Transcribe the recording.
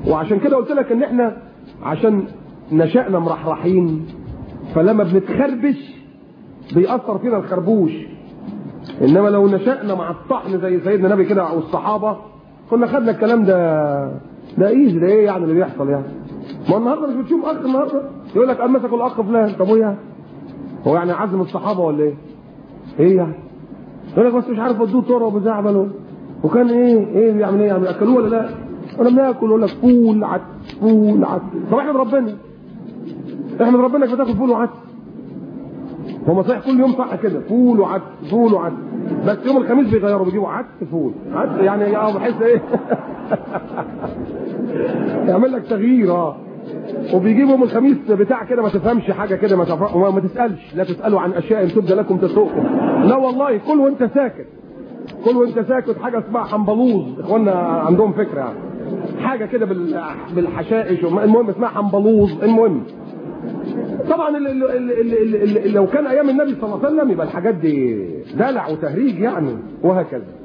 وعشان كده قلت لك ان احنا عشان نشأنا مرحرحين فلما بنتخربش بيأثر فينا الخربوش انما لو نشأنا مع الطحن زي سيدنا النبي كده او الصحابه كنا خدنا الكلام ده ده ايزي ده ايه يعني اللي بيحصل يعني ما النهارده مش بتشوف اخ النهارده يقول لك مسكوا الاخ فلان طب وايه يعني؟ هو يعني عزم الصحابه ولا ايه؟ ايه يعني؟ يقول لك بس مش عارف ودوه ترى وبزعبله وكان ايه ايه بيعمل ايه يعني اكلوه ولا لا؟ انا بناكل يقول لك فول عدس فول عدس طب احمد ربنا احمد ربنا انك بتاكل فول وعدس هو صحيح كل يوم صح كده فول وعدس فول وعدس بس يوم الخميس بيغيروا بيجيبوا عدس فول عدس يعني اه بحس ايه يعمل لك تغيير اه وبيجيبوا يوم الخميس بتاع كده ما تفهمش حاجه كده ما, تفهم وما تسالش لا تسالوا عن اشياء تبدى لكم تسوقكم لا والله كل وانت ساكت كل وانت ساكت حاجه اسمها حنبلوز اخواننا عندهم فكره يعني حاجه كده بال- بالحشائش وما- المهم اسمها حنبلوز المهم طبعا ال ال ال ال ال ال لو كان ايام النبي صلى الله عليه وسلم يبقى الحاجات دي دلع وتهريج يعني وهكذا